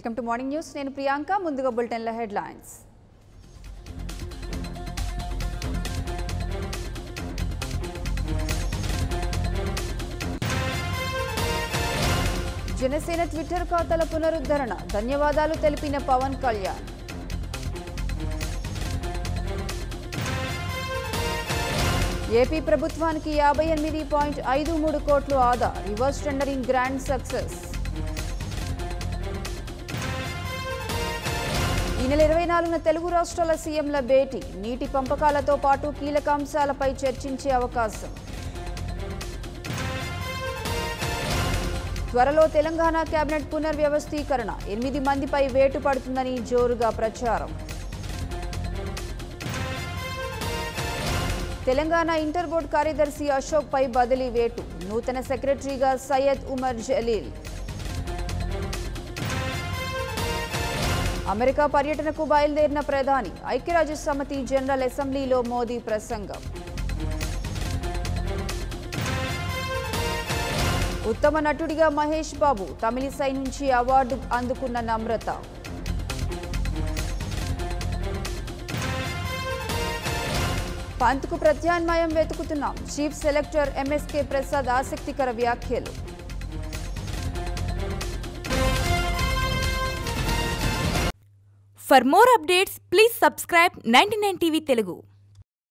Welcome to morning news నేను ప్రియాంక ముందుగా బులెటిన్ల headlines Janasena Twitter ఖాతాల పునరుద్ధరణ ధన్యవాదాలు తెలిపిన పవన్ కళ్యాణ్ ఏపీ ప్రభుత్వానికి యాభై ఎనిమిది పాయింట్ ఐదు మూడు కోట్లు ఆదా రివర్స్ టెండరింగ్ గ్రాండ్ సక్సెస్ ఈ నెల ఇరవై నాలుగున తెలుగు రాష్ట్రాల సీఎంల భేటీ నీటి పంపకాలతో పాటు కీలక అంశాలపై చర్చించే అవకాశం త్వరలో తెలంగాణ కేబినెట్ పునర్వ్యవస్థీకరణ ఎనిమిది మందిపై వేటు పడుతుందని జోరుగా ప్రచారం తెలంగాణ ఇంటర్ బోర్డు కార్యదర్శి అశోక్ పై బదిలీ వేటు నూతన సెక్రటరీగా సయ్యద్ ఉమర్ జలీల్ అమెరికా పర్యటనకు బయలుదేరిన ప్రధాని ఐక్యరాజ్య సమితి జనరల్ అసెంబ్లీలో మోదీ ప్రసంగం ఉత్తమ నటుడిగా మహేష్ బాబు తమిళిసై నుంచి అవార్డు అందుకున్న నమ్రత పంత్కు ప్రత్యామ్నాయం వెతుకుతున్నాం చీఫ్ సెలెక్టర్ ఎంఎస్కే ప్రసాద్ ఆసక్తికర వ్యాఖ్యలు For more updates, please subscribe 99 TV Telugu.